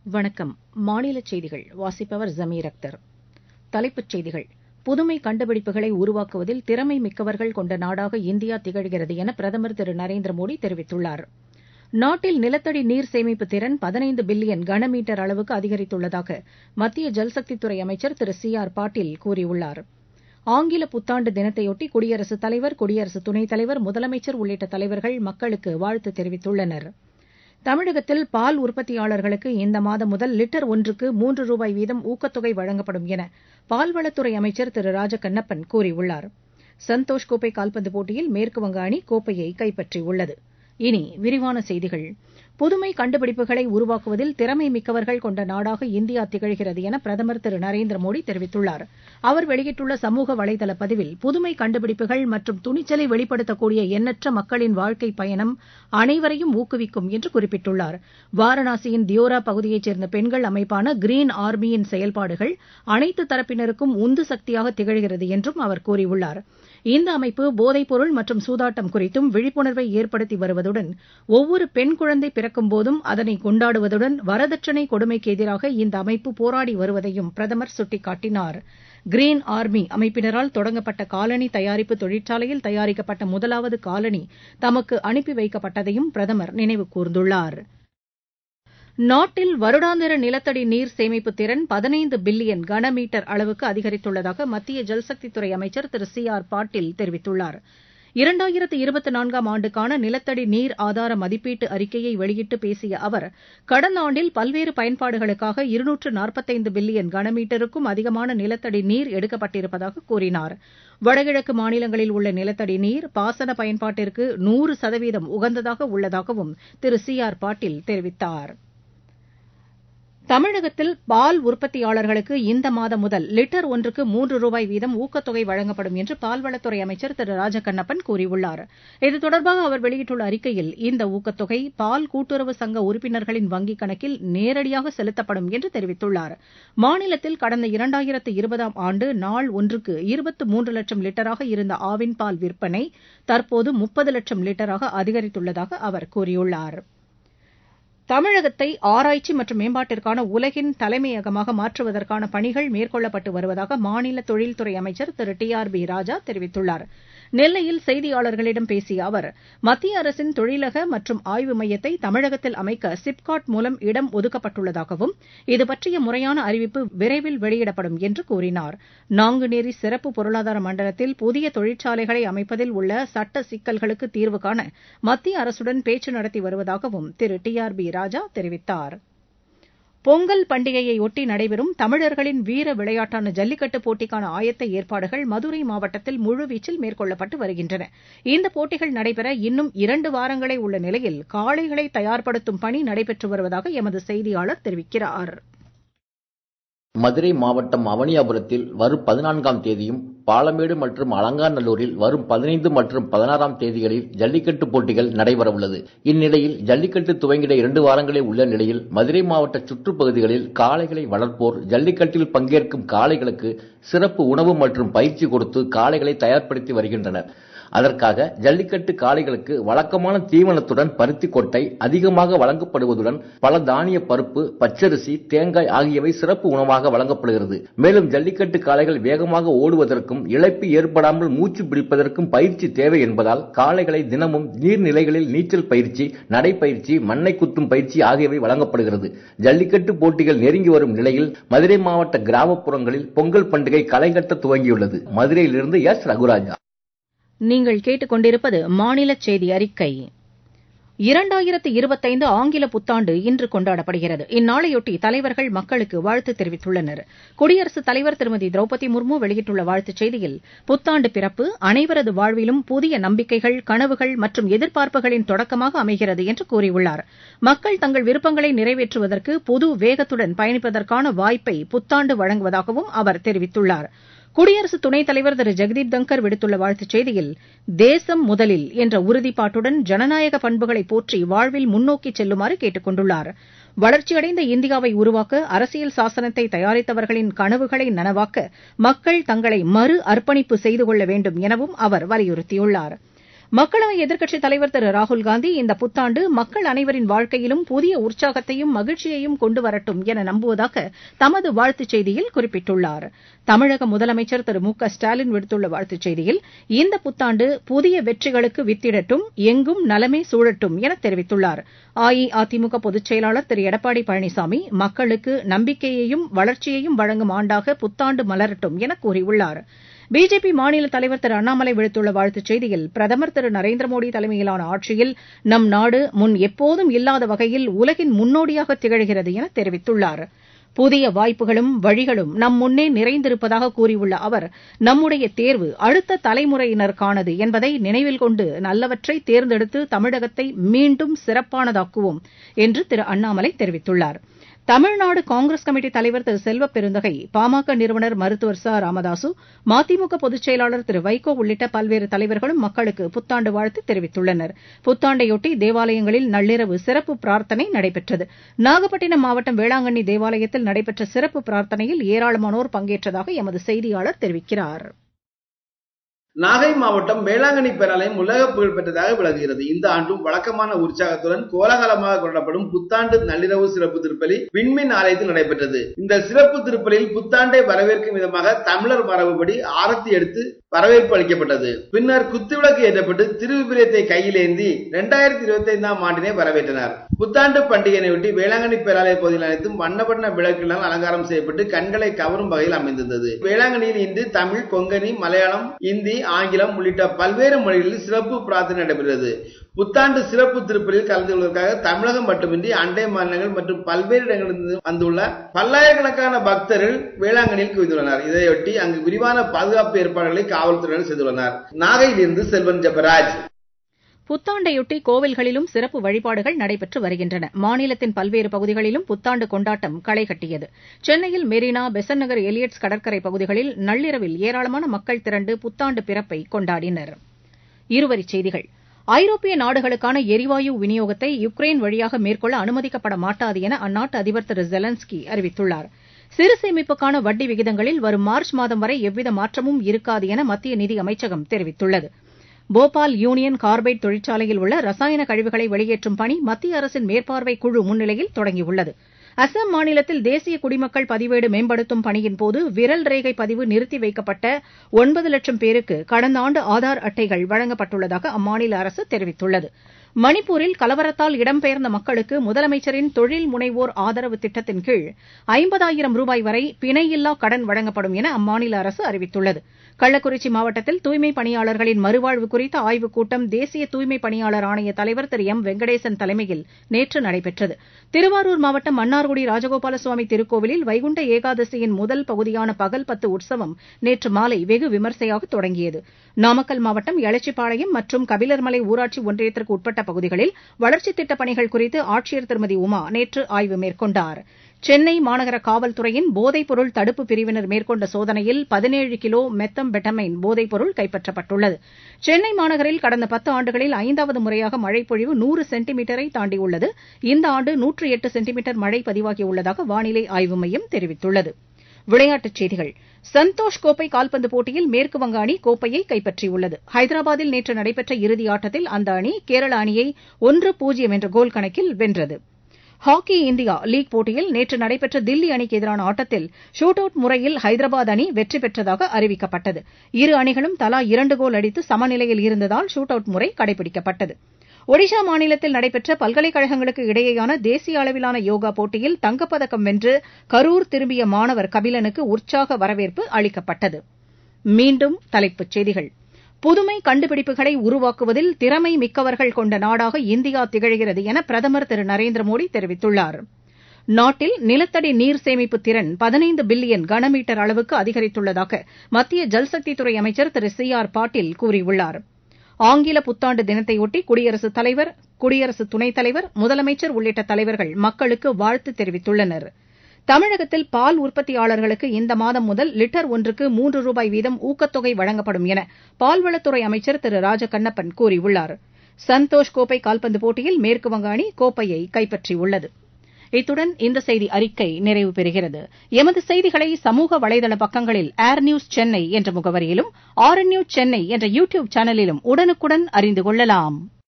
வணக்கம் மாநிலச் செய்திகள் வாசிப்பவர் ஜமீர் அக்தர் தலைப்புச் செய்திகள் புதுமை கண்டுபிடிப்புகளை உருவாக்குவதில் திறமை மிக்கவர்கள் கொண்ட நாடாக இந்தியா திகழ்கிறது என பிரதமர் திரு நரேந்திர மோடி தெரிவித்துள்ளார் நாட்டில் நிலத்தடி நீர் சேமிப்பு திறன் பதினைந்து பில்லியன் கனமீட்டர் அளவுக்கு அதிகரித்துள்ளதாக மத்திய ஜல்சக்தித்துறை அமைச்சர் திரு சி ஆர் பாட்டீல் கூறியுள்ளார் ஆங்கில புத்தாண்டு தினத்தையொட்டி குடியரசுத் தலைவர் குடியரசு துணைத் தலைவர் முதலமைச்சர் உள்ளிட்ட தலைவர்கள் மக்களுக்கு வாழ்த்து தெரிவித்துள்ளனர் தமிழகத்தில் பால் உற்பத்தியாளர்களுக்கு இந்த மாதம் முதல் லிட்டர் ஒன்றுக்கு மூன்று ரூபாய் வீதம் ஊக்கத்தொகை வழங்கப்படும் என பால்வளத்துறை அமைச்சர் திரு ராஜகண்ணப்பன் கூறியுள்ளார் சந்தோஷ் கோப்பை கால்பந்து போட்டியில் மேற்குவங்க அணி கோப்பையை கைப்பற்றியுள்ளது இனி விரிவான செய்திகள் புதுமை கண்டுபிடிப்புகளை உருவாக்குவதில் திறமை மிக்கவர்கள் கொண்ட நாடாக இந்தியா திகழ்கிறது என பிரதமர் திரு நரேந்திர மோடி தெரிவித்துள்ளார் அவர் வெளியிட்டுள்ள சமூக வலைதள பதிவில் புதுமை கண்டுபிடிப்புகள் மற்றும் துணிச்சலை வெளிப்படுத்தக்கூடிய எண்ணற்ற மக்களின் வாழ்க்கை பயணம் அனைவரையும் ஊக்குவிக்கும் என்று குறிப்பிட்டுள்ளார் வாரணாசியின் தியோரா பகுதியைச் சேர்ந்த பெண்கள் அமைப்பான கிரீன் ஆர்மியின் செயல்பாடுகள் அனைத்து தரப்பினருக்கும் உந்து சக்தியாக திகழ்கிறது என்றும் அவர் கூறியுள்ளார் இந்த அமைப்பு போதைப்பொருள் மற்றும் சூதாட்டம் குறித்தும் விழிப்புணர்வை ஏற்படுத்தி வருவதுடன் ஒவ்வொரு பெண் குழந்தை பிறக்கும் போதும் அதனை கொண்டாடுவதுடன் வரதட்சணை கொடுமைக்கு எதிராக இந்த அமைப்பு போராடி வருவதையும் பிரதமர் சுட்டிக்காட்டினார் கிரீன் ஆர்மி அமைப்பினரால் தொடங்கப்பட்ட காலணி தயாரிப்பு தொழிற்சாலையில் தயாரிக்கப்பட்ட முதலாவது காலணி தமக்கு அனுப்பி வைக்கப்பட்டதையும் பிரதமர் நினைவு கூர்ந்துள்ளார் நாட்டில் வருடாந்திர நிலத்தடி நீர் சேமிப்பு திறன் பதினைந்து பில்லியன் கனமீட்டர் அளவுக்கு அதிகரித்துள்ளதாக மத்திய ஜல்சக்தித்துறை அமைச்சர் திரு சி ஆர் பாட்டீல் தெரிவித்துள்ளார் இரண்டாயிரத்து இருபத்தி நான்காம் ஆண்டுக்கான நிலத்தடி நீர் ஆதார மதிப்பீட்டு அறிக்கையை வெளியிட்டு பேசிய அவர் கடந்த ஆண்டில் பல்வேறு பயன்பாடுகளுக்காக இருநூற்று நாற்பத்தைந்து பில்லியன் கனமீட்டருக்கும் அதிகமான நிலத்தடி நீர் எடுக்கப்பட்டிருப்பதாக கூறினார் வடகிழக்கு மாநிலங்களில் உள்ள நிலத்தடி நீர் பாசன பயன்பாட்டிற்கு நூறு சதவீதம் உகந்ததாக உள்ளதாகவும் திரு சி ஆர் பாட்டீல் தெரிவித்தாா் தமிழகத்தில் பால் உற்பத்தியாளர்களுக்கு இந்த மாதம் முதல் லிட்டர் ஒன்றுக்கு மூன்று ரூபாய் வீதம் ஊக்கத்தொகை வழங்கப்படும் என்று பால்வளத்துறை அமைச்சர் திரு ராஜகண்ணப்பன் கூறியுள்ளார் இது தொடர்பாக அவர் வெளியிட்டுள்ள அறிக்கையில் இந்த ஊக்கத்தொகை பால் கூட்டுறவு சங்க உறுப்பினர்களின் வங்கிக் கணக்கில் நேரடியாக செலுத்தப்படும் என்று தெரிவித்துள்ளார் மாநிலத்தில் கடந்த இரண்டாயிரத்து இருபதாம் ஆண்டு நாள் ஒன்றுக்கு இருபத்து மூன்று லட்சம் லிட்டராக இருந்த ஆவின் பால் விற்பனை தற்போது முப்பது லட்சம் லிட்டராக அதிகரித்துள்ளதாக அவர் கூறியுள்ளார் தமிழகத்தை ஆராய்ச்சி மற்றும் மேம்பாட்டிற்கான உலகின் தலைமையகமாக மாற்றுவதற்கான பணிகள் மேற்கொள்ளப்பட்டு வருவதாக மாநில தொழில்துறை அமைச்சர் திரு டி ஆர் பி ராஜா தெரிவித்துள்ளார் நெல்லையில் செய்தியாளர்களிடம் பேசிய அவர் மத்திய அரசின் தொழிலக மற்றும் ஆய்வு மையத்தை தமிழகத்தில் அமைக்க சிப்காட் மூலம் இடம் ஒதுக்கப்பட்டுள்ளதாகவும் இதுபற்றிய முறையான அறிவிப்பு விரைவில் வெளியிடப்படும் என்று கூறினார் நாங்குநேரி சிறப்பு பொருளாதார மண்டலத்தில் புதிய தொழிற்சாலைகளை அமைப்பதில் உள்ள சட்ட சிக்கல்களுக்கு தீர்வு காண மத்திய அரசுடன் பேச்சு நடத்தி வருவதாகவும் திரு டி ஆர் பி ராஜா தெரிவித்தார் பொங்கல் பண்டிகையையொட்டி நடைபெறும் தமிழர்களின் வீர விளையாட்டான ஜல்லிக்கட்டு போட்டிக்கான ஆயத்த ஏற்பாடுகள் மதுரை மாவட்டத்தில் முழுவீச்சில் மேற்கொள்ளப்பட்டு வருகின்றன இந்த போட்டிகள் நடைபெற இன்னும் இரண்டு வாரங்களே உள்ள நிலையில் காளைகளை தயார்படுத்தும் பணி நடைபெற்று வருவதாக எமது செய்தியாளர் தெரிவிக்கிறார் மதுரை மாவட்டம் அவனியாபுரத்தில் வரும் பதினான்காம் தேதியும் பாலமேடு மற்றும் அலங்காநல்லூரில் வரும் பதினைந்து மற்றும் பதினாறாம் தேதிகளில் ஜல்லிக்கட்டு போட்டிகள் நடைபெறவுள்ளது இந்நிலையில் ஜல்லிக்கட்டு துவங்கிட இரண்டு வாரங்களே உள்ள நிலையில் மதுரை மாவட்ட சுற்றுப்பகுதிகளில் காளைகளை வளர்ப்போர் ஜல்லிக்கட்டில் பங்கேற்கும் காளைகளுக்கு சிறப்பு உணவு மற்றும் பயிற்சி கொடுத்து காளைகளை தயார்படுத்தி வருகின்றனர் அதற்காக ஜல்லிக்கட்டு காளைகளுக்கு வழக்கமான தீவனத்துடன் பருத்தி கொட்டை அதிகமாக வழங்கப்படுவதுடன் பல தானிய பருப்பு பச்சரிசி தேங்காய் ஆகியவை சிறப்பு உணவாக வழங்கப்படுகிறது மேலும் ஜல்லிக்கட்டு காளைகள் வேகமாக ஓடுவதற்கும் இழப்பு ஏற்படாமல் மூச்சு பிடிப்பதற்கும் பயிற்சி தேவை என்பதால் காளைகளை தினமும் நீர்நிலைகளில் நீச்சல் பயிற்சி நடைப்பயிற்சி மண்ணை குத்தும் பயிற்சி ஆகியவை வழங்கப்படுகிறது ஜல்லிக்கட்டு போட்டிகள் நெருங்கி வரும் நிலையில் மதுரை மாவட்ட கிராமப்புறங்களில் பொங்கல் பண்டிகை களைகட்ட துவங்கியுள்ளது மதுரையிலிருந்து எஸ் ரகுராஜா நீங்கள் கேட்டுக்கொண்டிருப்பது மாநில செய்தி அறிக்கை இரண்டாயிரத்து இருபத்தைந்து ஆங்கில புத்தாண்டு இன்று கொண்டாடப்படுகிறது இந்நாளையொட்டி தலைவர்கள் மக்களுக்கு வாழ்த்து தெரிவித்துள்ளனர் குடியரசுத் தலைவர் திருமதி திரௌபதி முர்மு வெளியிட்டுள்ள வாழ்த்துச் செய்தியில் புத்தாண்டு பிறப்பு அனைவரது வாழ்விலும் புதிய நம்பிக்கைகள் கனவுகள் மற்றும் எதிர்பார்ப்புகளின் தொடக்கமாக அமைகிறது என்று கூறியுள்ளார் மக்கள் தங்கள் விருப்பங்களை நிறைவேற்றுவதற்கு புது வேகத்துடன் பயணிப்பதற்கான வாய்ப்பை புத்தாண்டு வழங்குவதாகவும் அவர் தெரிவித்துள்ளார் குடியரசு துணைத் தலைவர் திரு ஜெகதீப் தங்கர் விடுத்துள்ள வாழ்த்துச் செய்தியில் தேசம் முதலில் என்ற உறுதிப்பாட்டுடன் ஜனநாயக பண்புகளை போற்றி வாழ்வில் முன்னோக்கிச் செல்லுமாறு கேட்டுக் கொண்டுள்ளார் வளர்ச்சியடைந்த இந்தியாவை உருவாக்க அரசியல் சாசனத்தை தயாரித்தவர்களின் கனவுகளை நனவாக்க மக்கள் தங்களை மறு அர்ப்பணிப்பு செய்து கொள்ள வேண்டும் எனவும் அவர் வலியுறுத்தியுள்ளார் மக்களவை எதிர்க்கட்சித் தலைவர் திரு ராகுல்காந்தி இந்த புத்தாண்டு மக்கள் அனைவரின் வாழ்க்கையிலும் புதிய உற்சாகத்தையும் மகிழ்ச்சியையும் கொண்டு வரட்டும் என நம்புவதாக தமது வாழ்த்துச் செய்தியில் குறிப்பிட்டுள்ளார் தமிழக முதலமைச்சர் திரு மு க ஸ்டாலின் விடுத்துள்ள வாழ்த்துச் செய்தியில் இந்த புத்தாண்டு புதிய வெற்றிகளுக்கு வித்திடட்டும் எங்கும் நலமே சூழட்டும் என தெரிவித்துள்ளார் அஇஅதிமுக பொதுச் செயலாளர் திரு எடப்பாடி பழனிசாமி மக்களுக்கு நம்பிக்கையையும் வளர்ச்சியையும் வழங்கும் ஆண்டாக புத்தாண்டு மலரட்டும் என கூறியுள்ளார் பிஜேபி மாநில தலைவர் திரு அண்ணாமலை விடுத்துள்ள வாழ்த்துச் செய்தியில் பிரதமர் திரு நரேந்திர மோடி தலைமையிலான ஆட்சியில் நம் நாடு முன் எப்போதும் இல்லாத வகையில் உலகின் முன்னோடியாக திகழ்கிறது என தெரிவித்துள்ளார் புதிய வாய்ப்புகளும் வழிகளும் நம் முன்னே நிறைந்திருப்பதாக கூறியுள்ள அவர் நம்முடைய தேர்வு அடுத்த தலைமுறையினருக்கானது என்பதை நினைவில் கொண்டு நல்லவற்றை தேர்ந்தெடுத்து தமிழகத்தை மீண்டும் சிறப்பானதாக்குவோம் என்று திரு அண்ணாமலை தெரிவித்துள்ளார் தமிழ்நாடு காங்கிரஸ் கமிட்டி தலைவர் திரு செல்வ பெருந்தகை பாமக நிறுவனர் மருத்துவர் ச ராமதாசு மதிமுக பொதுச் செயலாளர் திரு வைகோ உள்ளிட்ட பல்வேறு தலைவர்களும் மக்களுக்கு புத்தாண்டு வாழ்த்து தெரிவித்துள்ளனர் புத்தாண்டையொட்டி தேவாலயங்களில் நள்ளிரவு சிறப்பு பிரார்த்தனை நடைபெற்றது நாகப்பட்டினம் மாவட்டம் வேளாங்கண்ணி தேவாலயத்தில் நடைபெற்ற சிறப்பு பிரார்த்தனையில் ஏராளமானோர் பங்கேற்றதாக எமது செய்தியாளர் தெரிவிக்கிறார் நாகை மாவட்டம் வேளாங்கண்ணி பேராலயம் உலக புகழ் பெற்றதாக விளங்குகிறது இந்த ஆண்டும் வழக்கமான உற்சாகத்துடன் கோலாகலமாக கொண்டாடப்படும் புத்தாண்டு நள்ளிரவு சிறப்பு திருப்பலி விண்மின் ஆலயத்தில் நடைபெற்றது இந்த சிறப்பு திருப்பலியில் புத்தாண்டை வரவேற்கும் விதமாக தமிழர் மரபுபடி ஆரத்தி எடுத்து வரவேற்பு அளிக்கப்பட்டது பின்னர் குத்துவிளக்கு ஏற்றப்பட்டு திருவிபிரியத்தை கையில் ஏந்தி இரண்டாயிரத்தி இருபத்தி ஐந்தாம் ஆண்டினை வரவேற்றனர் புத்தாண்டு பண்டிகையினையொட்டி வேளாங்கண்ணி பேராலய பகுதியில் அனைத்தும் வண்ண வண்ண விளக்குகளால் அலங்காரம் செய்யப்பட்டு கண்களை கவரும் வகையில் அமைந்திருந்தது வேளாங்கண்ணியில் இன்று தமிழ் கொங்கணி மலையாளம் இந்தி ஆங்கிலம் உள்ளிட்ட பல்வேறு மொழிகளில் சிறப்பு பிரார்த்தனை நடைபெறுகிறது புத்தாண்டு சிறப்பு திருப்பலியில் கலந்து கொள்வதற்காக தமிழகம் மட்டுமின்றி அண்டை மாநிலங்கள் மற்றும் பல்வேறு இடங்களிலிருந்து வந்துள்ள பல்லாயிரக்கணக்கான பக்தர்கள் வேளாங்கண்ணியில் குவிந்துள்ளனர் இதையொட்டி அங்கு விரிவான பாதுகாப்பு ஏற்பாடுகளை காவல்துறையினர் செய்துள்ளனர் நாகையிலிருந்து செல்வன் ஜபராஜ் புத்தாண்டையொட்டி கோவில்களிலும் சிறப்பு வழிபாடுகள் நடைபெற்று வருகின்றன மாநிலத்தின் பல்வேறு பகுதிகளிலும் புத்தாண்டு கொண்டாட்டம் களை கட்டியது சென்னையில் மெரினா பெசன்ட் நகர் எலியட்ஸ் கடற்கரை பகுதிகளில் நள்ளிரவில் ஏராளமான மக்கள் திரண்டு புத்தாண்டு பிறப்பை கொண்டாடினர் இருவரிச் செய்திகள் ஐரோப்பிய நாடுகளுக்கான எரிவாயு விநியோகத்தை யுக்ரைன் வழியாக மேற்கொள்ள அனுமதிக்கப்பட மாட்டாது என அந்நாட்டு அதிபர் திரு ஜெலன்ஸ்கி அறிவித்துள்ளார் சிறு சேமிப்புக்கான வட்டி விகிதங்களில் வரும் மார்ச் மாதம் வரை எவ்வித மாற்றமும் இருக்காது என மத்திய நிதி அமைச்சகம் தெரிவித்துள்ளது போபால் யூனியன் கார்பைட் தொழிற்சாலையில் உள்ள ரசாயன கழிவுகளை வெளியேற்றும் பணி மத்திய அரசின் மேற்பார்வை குழு முன்னிலையில் தொடங்கியுள்ளது அசாம் மாநிலத்தில் தேசிய குடிமக்கள் பதிவேடு மேம்படுத்தும் பணியின்போது விரல் ரேகை பதிவு நிறுத்தி வைக்கப்பட்ட ஒன்பது லட்சம் பேருக்கு கடந்த ஆண்டு ஆதார் அட்டைகள் வழங்கப்பட்டுள்ளதாக அம்மாநில அரசு தெரிவித்துள்ளது மணிப்பூரில் கலவரத்தால் இடம்பெயர்ந்த மக்களுக்கு முதலமைச்சரின் தொழில் முனைவோர் ஆதரவு திட்டத்தின் கீழ் ஐம்பதாயிரம் ரூபாய் வரை பிணையில்லா கடன் வழங்கப்படும் என அம்மாநில அரசு அறிவித்துள்ளது கள்ளக்குறிச்சி மாவட்டத்தில் தூய்மைப் பணியாளர்களின் மறுவாழ்வு குறித்த ஆய்வுக் கூட்டம் தேசிய தூய்மைப் பணியாளர் ஆணைய தலைவர் திரு எம் வெங்கடேசன் தலைமையில் நேற்று நடைபெற்றது திருவாரூர் மாவட்டம் மன்னார்குடி ராஜகோபால சுவாமி திருக்கோவிலில் வைகுண்ட ஏகாதசியின் முதல் பகுதியான பகல் பத்து உற்சவம் நேற்று மாலை வெகு விமரிசையாக தொடங்கியது நாமக்கல் மாவட்டம் எளச்சிப்பாளையம் மற்றும் கபிலர்மலை ஊராட்சி ஒன்றியத்திற்கு உட்பட்ட பகுதிகளில் வளர்ச்சித் திட்டப் பணிகள் குறித்து ஆட்சியர் திருமதி உமா நேற்று ஆய்வு மேற்கொண்டார் சென்னை மாநகர காவல்துறையின் போதைப்பொருள் தடுப்பு பிரிவினர் மேற்கொண்ட சோதனையில் பதினேழு கிலோ மெத்தம்பெட்டமைன் போதைப்பொருள் கைப்பற்றப்பட்டுள்ளது சென்னை மாநகரில் கடந்த பத்து ஆண்டுகளில் ஐந்தாவது முறையாக மழைப்பொழிவு நூறு சென்டிமீட்டரை தாண்டியுள்ளது இந்த ஆண்டு நூற்று எட்டு சென்டிமீட்டர் மழை பதிவாகியுள்ளதாக வானிலை ஆய்வு மையம் தெரிவித்துள்ளது விளையாட்டுச் செய்திகள் சந்தோஷ் கோப்பை கால்பந்து போட்டியில் மேற்குவங்க அணி கோப்பையை கைப்பற்றியுள்ளது ஹைதராபாத்தில் நேற்று நடைபெற்ற இறுதி ஆட்டத்தில் அந்த அணி கேரள அணியை ஒன்று பூஜ்ஜியம் என்ற கோல் கணக்கில் வென்றது ஹாக்கி இந்தியா லீக் போட்டியில் நேற்று நடைபெற்ற தில்லி அணிக்கு எதிரான ஆட்டத்தில் ஷூட் அவுட் முறையில் ஹைதராபாத் அணி வெற்றி பெற்றதாக அறிவிக்கப்பட்டது இரு அணிகளும் தலா இரண்டு கோல் அடித்து சமநிலையில் இருந்ததால் ஷூட் அவுட் முறை கடைபிடிக்கப்பட்டது ஒடிஷா மாநிலத்தில் நடைபெற்ற பல்கலைக்கழகங்களுக்கு இடையேயான தேசிய அளவிலான யோகா போட்டியில் தங்கப்பதக்கம் வென்று கரூர் திரும்பிய மாணவர் கபிலனுக்கு உற்சாக வரவேற்பு அளிக்கப்பட்டது மீண்டும் தலைப்புச் செய்திகள் புதுமை கண்டுபிடிப்புகளை உருவாக்குவதில் திறமை மிக்கவர்கள் கொண்ட நாடாக இந்தியா திகழ்கிறது என பிரதமர் திரு நரேந்திர மோடி தெரிவித்துள்ளார் நாட்டில் நிலத்தடி நீர் சேமிப்பு திறன் பதினைந்து பில்லியன் கனமீட்டர் அளவுக்கு அதிகரித்துள்ளதாக மத்திய ஜல்சக்தித்துறை அமைச்சர் திரு சி ஆர் பாட்டீல் கூறியுள்ளார் ஆங்கில புத்தாண்டு தினத்தையொட்டி குடியரசுத் தலைவர் குடியரசு துணைத் தலைவர் முதலமைச்சர் உள்ளிட்ட தலைவர்கள் மக்களுக்கு வாழ்த்து தெரிவித்துள்ளனர் தமிழகத்தில் பால் உற்பத்தியாளர்களுக்கு இந்த மாதம் முதல் லிட்டர் ஒன்றுக்கு மூன்று ரூபாய் வீதம் ஊக்கத்தொகை வழங்கப்படும் என பால்வளத்துறை அமைச்சர் திரு ராஜகண்ணப்பன் கூறியுள்ளார் சந்தோஷ் கோப்பை கால்பந்து போட்டியில் மேற்குவங்க அணி கோப்பையை கைப்பற்றியுள்ளது இத்துடன் இந்த செய்தி அறிக்கை நிறைவு பெறுகிறது எமது செய்திகளை சமூக வலைதள பக்கங்களில் ஏர் நியூஸ் சென்னை என்ற முகவரியிலும் ஆர் என் நியூஸ் சென்னை என்ற யூ டியூப் சேனலிலும் உடனுக்குடன் அறிந்து கொள்ளலாம்